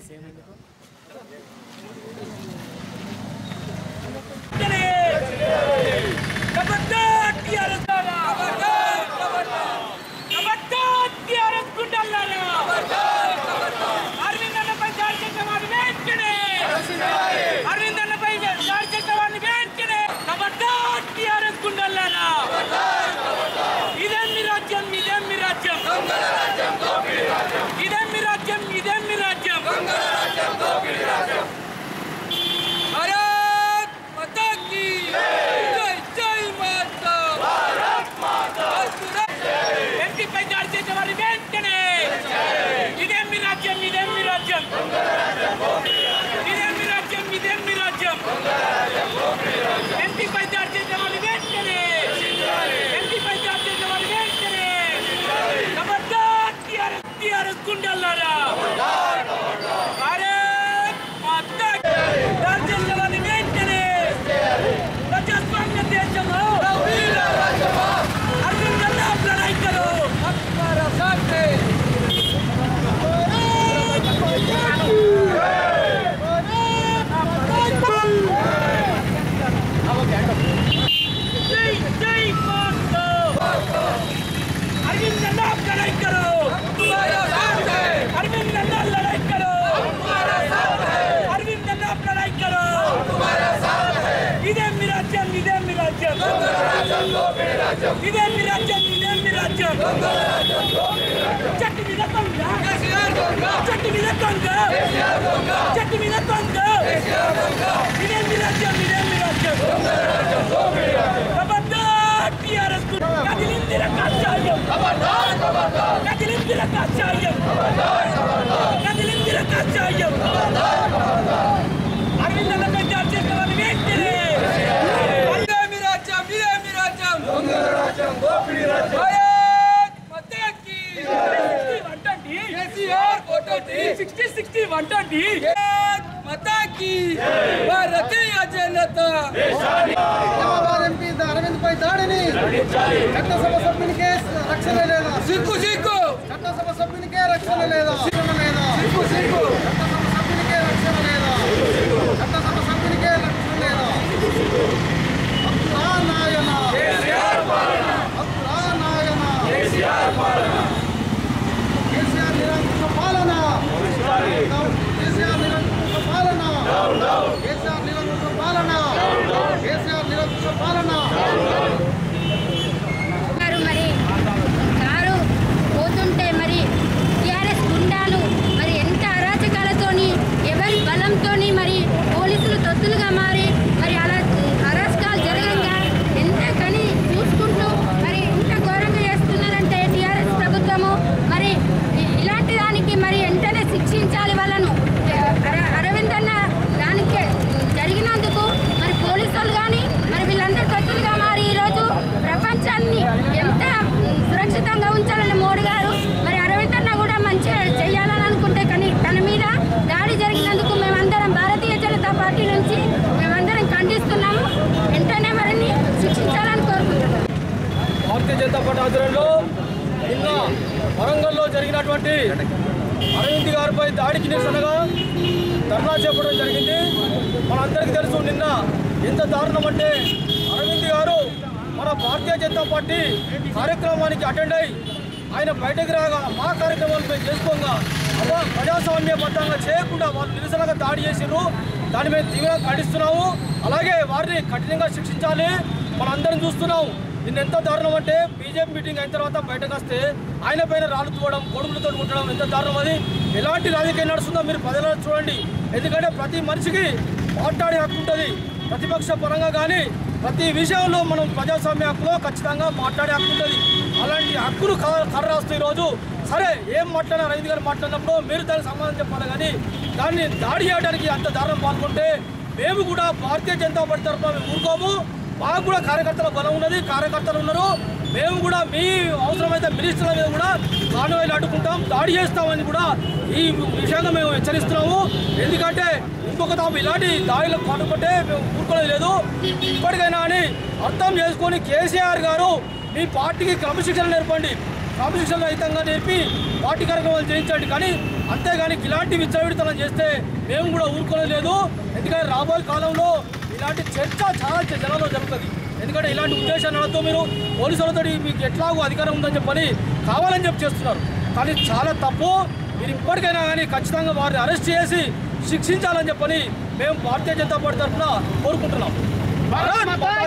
అరవింద్ అన్నపై దాడి చేసిన వాడిని వెంటనే అరవింద్ అన్నపై దాడి చేసిన వాడిని వెంటనే ఖబర్దార్ టీఆర్ఎస్ గుండెల్లారా ఇదేం మీ రాజ్యం ఇదేం మీ రాజ్యం ఇదేం మీ రాజ్యం ఇదేం మీ రాజ్యం భారత్ మాతా కీ జై జై మాతా ఎంపీపై దాడి చేసిన వాడిని వెంటనే ఇదేం మీ రాజ్యం ఇదేం మీ రాజ్యం ఇదేం మీ రాజ్యం ఇదేం మీ రాజ్యం ఎంపీపై దాడి చేసిన వాడిని వెంటనే ఎంపీపై దాడి చేసిన వాడిని వెంటనే ఖబర్దార్ టీఆర్ఎస్ టీఆర్ఎస్ గుండెల్లారా భారత్ మాతా కీ దాడి చేసిన వాడిని వెంటనే ప్రజాస్వామ్య దేశంలో అరవింద్ అన్నా లడాయి కరో हमारा साथ है जय जय माता अरविंद अन्ना आप लड़ाई करो हमारा साथ है अरविंद अन्ना लड़ाई करो हमारा साथ है अरविंद अन्ना आप लड़ाई करो हमारा साथ है इधे मेरा जन्म इधे मेरा जन्म ఇదే మీ రాజ్యం ఇదే మీ రాజ్యం చెట్టు మీద దొంగ చెట్టు మీద దొంగ చెట్టు మీద దొంగ ఇదే మీ రాజ్యం ఇదే మీ రాజ్యం ఖబర్దార్ టీఆర్ఎస్ కు కదిలింది రకాచార్యం కదిలింది రకాచార్యం కదిలింది రకాచార్యం అరవింద్ అన్నపై దాడి చేసిన వారిని వెంటనే ఇదే మీ రాజ్యం ఇదే మీ రాజ్యం భారత్ మాతా కీ కేసీఆర్ కొట్టండి sixty sixty one twenty Mata కీ భారతీయ జనతా నిజామాబాద్ ఎంపీ అరవింద్ పై దాడిని చట్టసభ సభ్యునికే రక్షణ లేదా సిగ్గు సిగ్గు చట్టసభ సభ్యునికే రక్షణ లేదా రక్షణ లేదా సిగ్గు సిగ్గు చట్టసభ సభ్యునికే రక్షణ లేదా చట్టసభ సభ్యునికే రక్షణ లేదా హక్కులా నాయన హక్కులా నాయన కేసీఆర్ నిరంకుశ పాలన కేసీఆర్ నిరంకుశ పాలన కేసీఆర్ నిరంకుశ పాలన కేసీఆర్ నిరంకుశ పాలన గారు మరి కారు పోతుంటే మరి టిఆర్ఎస్ గుండాలు మరి ఎంత అరాచకాలతోని ఎవరి బలంతోని మరి పోలీసులు తొత్తులుగా మారి మరి అలా అరాచకాలు జరగంగా ఎంత కని చూసుకుంటూ మరి ఎంత ఘోరంగా చేస్తున్నారంటే టిఆర్ఎస్ ప్రభుత్వము మరి ఇ- ఇలాంటి దానికి మరి వెంటనే శిక్షించాలి వాళ్ళను అర- అరవింద్ అన్న దానికి జరిగినందుకు మరి పోలీసు వాళ్ళు కానీ మరి వీళ్ళందరూ తొత్తులుగా మారి ఈరోజు ప్రపంచాన్ని ఎంత సురక్షితంగా ఉంచాలని మోడీ గారు మరి అరవింద్ అన్న కూడా మంచిగా చేయాలని అనుకుంటే కానీ తన మీద దాడి జరిగినందుకు మేమందరం భారతీయ జనతా పార్టీ నుంచి మేమందరం ఖండిస్తున్నాము వెంటనే వారిని శిక్షించాలని కోరుకుంటున్నాము భారతీయ జనతా పార్టీ ఆధ్వర్యంలో నిన్న వరంగల్లో జరిగినటువంటి అరవింద్ గారిపై దాడికి నిరసనగా ధర్నా చేపట్టడం జరిగింది మనందరికీ తెలుసు నిన్న ఎంత దారుణం అంటే అరవింద్ గారు మన భారతీయ జనతా పార్టీ కార్యక్రమానికి అటెండ్ అయి ఆయన బయటకు రాగా మా కార్యక్రమాలు మేము చేసుకోగా అలా ప్రజాస్వామ్యబద్ధంగా చేయకుండా వాళ్ళు నిరసనగా దాడి చేసిర్రు దాన్ని మేము తీవ్రంగా ఖండిస్తున్నాము అలాగే వారిని కఠినంగా శిక్షించాలి మనందరం చూస్తున్నాం నిన్న ఎంత దారుణం అంటే బీజేపీ మీటింగ్ అయిన తర్వాత బయటకు వస్తే ఆయన పైన రాళ్ళు తోవడం కొడుకులతో కొట్టడం ఎంత దారుణం అది ఎలాంటి రాజకీయం నడుస్తుందో మీరు ప్రజలను చూడండి ఎందుకంటే ప్రతి మనిషికి మాట్లాడే హక్కు ఉంటుంది ప్రతిపక్ష పరంగా కానీ ప్రతి విషయంలో మనం ప్రజాస్వామ్య హక్కులో ఖచ్చితంగా మాట్లాడే హక్కు ఉంటుంది అలాంటి హక్కులు క- కర్రాస్తూ ఈరోజు సరే ఏం మాట్లాడారు రైతు గారు మాట్లాడినప్పుడు మీరు దానికి సమాధానం చెప్పాలి కానీ దాన్ని దాడి చేయడానికి అంత దారుణం పాల్గొంటే మేము కూడా భారతీయ జనతా పార్టీ తరఫున మేము ఊరుకోము మాకు కూడా కార్యకర్తల బలం ఉన్నది కార్యకర్తలు ఉన్నారు మేము కూడా మీ అవసరమైతే మినిస్టర్ల మీద కూడా కానువైలు అడ్డుకుంటాం దాడి చేస్తామని కూడా ఈ విషయంగా మేము హెచ్చరిస్తున్నాము ఎందుకంటే ఇంకొక తాము ఇలాంటి దాడిలకు పాటుపట్టే మేము ఊరుకోలేదు లేదు ఇప్పటికైనా అని అర్థం చేసుకొని కేసీఆర్ గారు మీ పార్టీకి క్రమశిక్షణ నేర్పండి క్రమశిక్షణ రహితంగా నేర్పి పార్టీ కార్యక్రమాలు చేయించండి కానీ అంతేగాని ఇలాంటి విచ్చలవిడితనం చేస్తే మేము కూడా ఊరుకోలేదు ఎందుకంటే రాబోయే కాలంలో ఇలాంటి చర్చ చాలా జనాల్లో జరుగుతుంది ఎందుకంటే ఇలాంటి ఉద్దేశాలతో మీరు పోలీసులతో మీకు ఎట్లాగో అధికారం ఉందని చెప్పని కావాలని చెప్పి చేస్తున్నారు కానీ చాలా తప్పు మీరు ఇప్పటికైనా కానీ ఖచ్చితంగా వారిని అరెస్ట్ చేసి శిక్షించాలని చెప్పని మేము భారతీయ జనతా పార్టీ తరఫున కోరుకుంటున్నాం